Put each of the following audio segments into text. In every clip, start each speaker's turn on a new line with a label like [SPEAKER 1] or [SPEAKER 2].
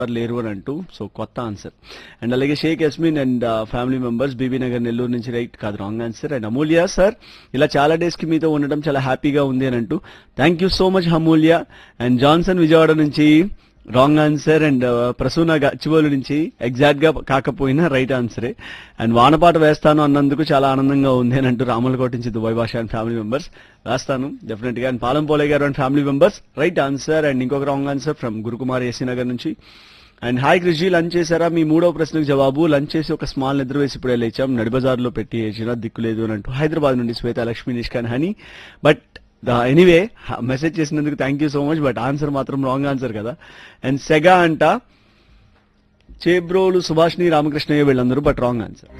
[SPEAKER 1] లేరు అని అంటూ సో కొత్త ఆన్సర్ అండ్ అలాగే Sheikh Yasmin and family members Bibi Nagar Nellore నుంచి రైట్ కాదు wrong answer and Amulya sir ఇలా చాలా డేస్ కి మీతో ఉండడం చాలా హ్యాపీగా ఉంది అని అంటూ thank you so much Amulya and Johnson Vijayawada నుంచి wrong answer and Prasuna Gachibowli నుంచి ఎగ్జాక్ట్ గా కాకపోయినా రైట్ ఆన్సరే అండ్ వానపాట వేస్తాను అన్నందుకు చాలా ఆనందంగా ఉంది అని అంటూ రామలకోట నుంచి Dubai Basha and family members వేస్తాను డెఫినెట్ గా అండ్ పాలం పోలే గారు and family members right answer and ఇంకొక wrong answer from Gurukumar AC Nagar నుంచి అండ్ హాయ్ కృషి లంచ్ చేశారా మీ మూడో ప్రశ్నకు జవాబు లంచ్ చేసి ఒక స్మాల్ నిద్ర వేసి ఇప్పుడే లేచాం నడిబజార్ లో పెట్టి వేసిన దిక్కు లేదు అని అంటూ హైదరాబాద్ నుండి శ్వేత లక్ష్మి నిష్కాన్ హనీ బట్ ఎనీవే మెసేజ్ చేసినందుకు thank you so much but answer మాత్రం రాంగ్ ఆన్సర్ కదా అండ్ సెగా అంట చేబ్రోలు సుభాష్ని రామకృష్ణయ్య వీళ్ళందరూ బట్ రాంగ్ ఆన్సర్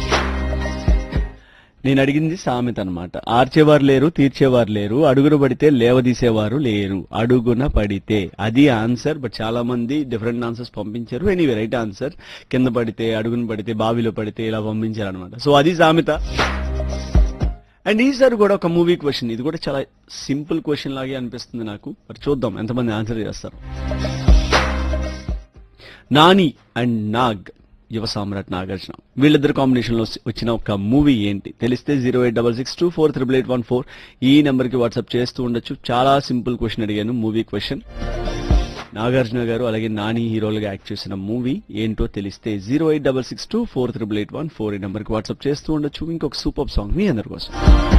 [SPEAKER 1] నేను అడిగింది సామెత అనమాట ఆర్చేవారు లేరు తీర్చేవారు లేరు అడుగున పడితే లేవదీసేవారు లేరు అడుగున పడితే అది ఆన్సర్ బట్ చాలా మంది డిఫరెంట్ ఆన్సర్స్ పంపించారు ఎనీవే రైట్ ఆన్సర్ కింద పడితే అడుగున పడితే బావిలో పడితే ఇలా పంపించారు అనమాట సో అది సామెత అండ్ ఈసారి కూడా ఒక మూవీ క్వశ్చన్ ఇది కూడా చాలా సింపుల్ క్వశ్చన్ లాగే అనిపిస్తుంది నాకు మరి చూద్దాం ఎంతమంది ఆన్సర్ చేస్తారు నాని అండ్ నాగ్ యువ సామ్రాట్ నాగార్జున వీళ్ళిద్దరు కాంబినేషన్ లో వచ్చిన ఒక మూవీ ఏంటి తెలిస్తే zero eight double six two four triple eight one four ఈ నెంబర్ కి వాట్సాప్ చేస్తూ ఉండొచ్చు చాలా సింపుల్ క్వశ్చన్ అడిగాను మూవీ క్వశ్చన్ నాగార్జున గారు అలాగే నాని హీరోలుగా యాక్ట్ చేసిన మూవీ ఏంటో తెలిస్తే zero eight double six two four triple eight one four ఈ నెంబర్ కి వాట్సాప్ చేస్తూ ఉండొచ్చు ఇంకొక సూపర్ సాంగ్ మీ అందరి కోసం